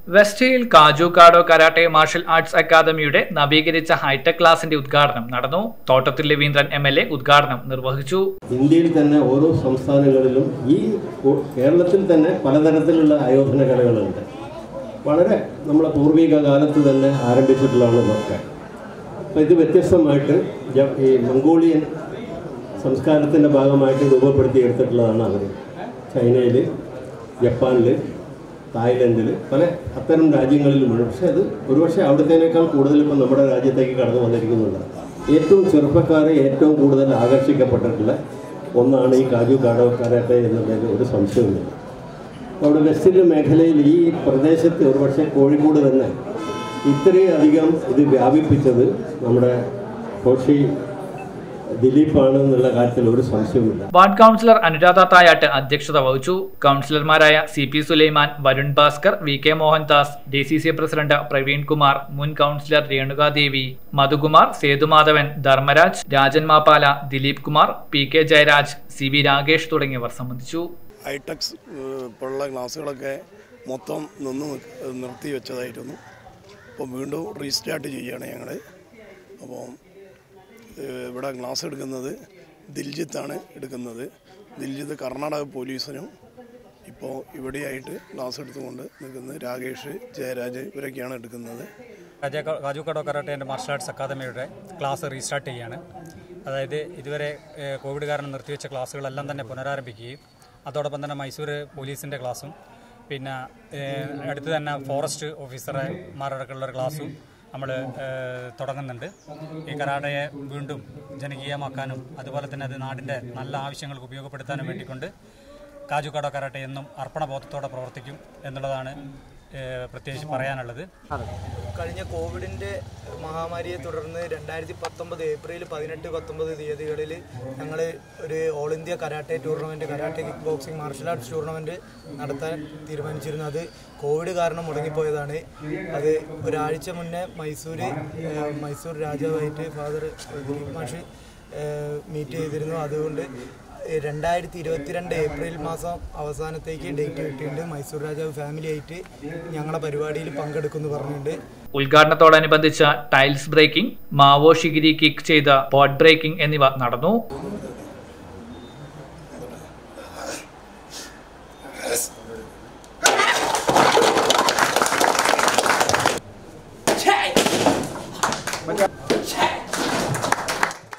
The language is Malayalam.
വെസ്റ്റ് ഹിൽ കാജു കരാട്ടെ മാർഷൽ ആർട്സ് അക്കാദമിയുടെ നവീകരിച്ച ഹൈടെക് ക്ലാസിന്റെ ഉദ്ഘാടനം നടന്നു തോട്ടത്തിൽ രവീന്ദ്രൻ എം എൽ എ ഉദ്ഘാടനം നിർവഹിച്ചു ഇന്ത്യയിൽ തന്നെ ഓരോ സംസ്ഥാനങ്ങളിലും ഈ കോ- കേരളത്തിൽ തന്നെ പലതരത്തിലുള്ള ആയോധന കലകളുണ്ട് വളരെ നമ്മളെ പൂർവിക കാലത്ത് തന്നെ ആരംഭിച്ചിട്ടുള്ളതാണ് ഇതൊക്കെ അപ്പോൾ ഇത് വ്യത്യസ്തമായിട്ട് ജ- ഈ മംഗോളിയൻ സംസ്കാരത്തിൻ്റെ ഭാഗമായിട്ട് രൂപപ്പെടുത്തിയെടുത്തിട്ടുള്ളതാണ് അവർ ചൈനയിൽ ജപ്പാനിൽ തായ്ലൻഡിൽ പല അത്തരം രാജ്യങ്ങളിലുമുണ്ട് പക്ഷേ അത് ഒരുപക്ഷെ അവിടുത്തേനേക്കാൾ കൂടുതൽ ഇപ്പം നമ്മുടെ രാജ്യത്തേക്ക് കടന്നു വന്നിരിക്കുന്നുണ്ട് ഏറ്റവും ചെറുപ്പക്കാരെ ഏറ്റവും കൂടുതൽ ആകർഷിക്കപ്പെട്ടിട്ടുള്ള ഒന്നാണ് ഈ കാജു കാടോ കരാട്ടെ എന്നുള്ളതിൽ ഒരു സംശയവുമില്ല അപ്പോൾ അവിടെ വെസ്റ്റിൽ മേഖലയിൽ ഈ പ്രദേശത്ത് ഒരുപക്ഷെ കോഴിക്കോട് തന്നെ ഇത്രയും അധികം ഇത് വ്യാപിപ്പിച്ചത് നമ്മുടെ കോശി ദിലീപാണ് എന്നുള്ള കാര്യത്തിൽ ഒരു സംശയവുമില്ല വാർഡ് കൗൺസിലർ അനുരാധ തായാട്ട് അധ്യക്ഷത വഹിച്ചു കൗൺസിലർമാരായ C P Sulaiman Varun Bhaskar V K Mohandas D C C president Praveen Kumar മുൻ councillor Renukadevi Madhukumar Sethumadhavan Dharmaraj Rajan Mappala Dileep Kumar P K Jayaraj C V Rakesh തുടങ്ങിയവർ സംബന്ധിച്ചു ഹൈടെക്സ് ഇപ്പോഴുള്ള ക്ലാസ്സുകളൊക്കെ മൊത്തം നിന്ന് നിക്ക് നിർത്തി വെച്ചതായിരുന്നു അപ്പോൾ വീണ്ടും റീസ്റ്റാർട്ട് ചെയ്യുകയാണ് ഞങ്ങൾ അപ്പോൾ ഇവിടെ ക്ലാസ് എടുക്കുന്നത് ദിൽജിത്താണ് എടുക്കുന്നത് ദിൽജിത്ത് കർണാടക പോലീസിനും ഇപ്പോൾ ഇവിടെയായിട്ട് ക്ലാസ് എടുത്തുകൊണ്ട് നിൽക്കുന്നത് രാകേഷ് ജയരാജ് ഇവരൊക്കെയാണ് എടുക്കുന്നത് കാജ- കാജുക്കടോ കരാട്ടെ ആൻഡ് മാർഷൽ ആർട്സ് അക്കാദമിയുടെ ക്ലാസ് റീസ്റ്റാർട്ട് ചെയ്യാണ് അതായത് ഇതുവരെ ഏഹ്, കോവിഡ് കാരണം നിർത്തിവെച്ച ക്ലാസ്സുകളെല്ലാം തന്നെ പുനരാരംഭിക്കുകയും അതോടൊപ്പം തന്നെ മൈസൂർ പോലീസിൻ്റെ ക്ലാസ്സും പിന്നെ ഏഹ്, അടുത്ത് തന്നെ ഫോറസ്റ്റ് ഓഫീസർമാരടക്കമുള്ള ഒരു ക്ലാസ്സും നമ്മൾ തുടങ്ങുന്നുണ്ട് ഈ കരാട്ടയെ വീണ്ടും ജനകീയമാക്കാനും അതുപോലെ തന്നെ അത് നാടിൻ്റെ നല്ല ആവശ്യങ്ങൾക്ക് ഉപയോഗപ്പെടുത്താനും വേണ്ടിക്കൊണ്ട് കാജുക്കാടോ കരാട്ടെ എന്നും അർപ്പണബോധത്തോടെ പ്രവർത്തിക്കും എന്നുള്ളതാണ് ഏഹ്, പ്രത്യേകിച്ച് പറയാനുള്ളത് കഴിഞ്ഞ കോവിഡിൻ്റെ മഹാമാരിയെ തുടർന്ന് രണ്ടായിരത്തി പത്തൊമ്പത് ഏപ്രിൽ പതിനെട്ട് പത്തൊമ്പത് തീയതികളിൽ ഞങ്ങൾ ഒരു all India karate tournament karate kick boxing martial arts tournament നടത്താൻ തീരുമാനിച്ചിരുന്നു അത് കോവിഡ് കാരണം മുടങ്ങിപ്പോയതാണ് അത് ഒരാഴ്ച മുന്നേ മൈസൂർ ഏഹ്, മൈസൂർ രാജാവായിട്ട് ഫാദർ ദിലീപ് മാഷ് മീറ്റ് ചെയ്തിരുന്നു അതുകൊണ്ട് രണ്ടായിരത്തി ഇരുപത്തിരണ്ട് ഏപ്രിൽ മാസം അവസാനത്തേക്ക് ഡേറ്റ് കിട്ടിയിട്ടുണ്ട് മൈസൂർ രാജാവ് ഫാമിലി ആയിട്ട് ഞങ്ങളുടെ പരിപാടിയിൽ പങ്കെടുക്കുമെന്ന് പറഞ്ഞിട്ടുണ്ട് ഉദ്ഘാടനത്തോടനുബന്ധിച്ച ടൈൽസ് ബ്രേക്കിംഗ് മാവോ ഷിഗിരി കിക്ക് ചെയ്ത പോട്ട് ബ്രേക്കിംഗ് എന്നിവ നടന്നു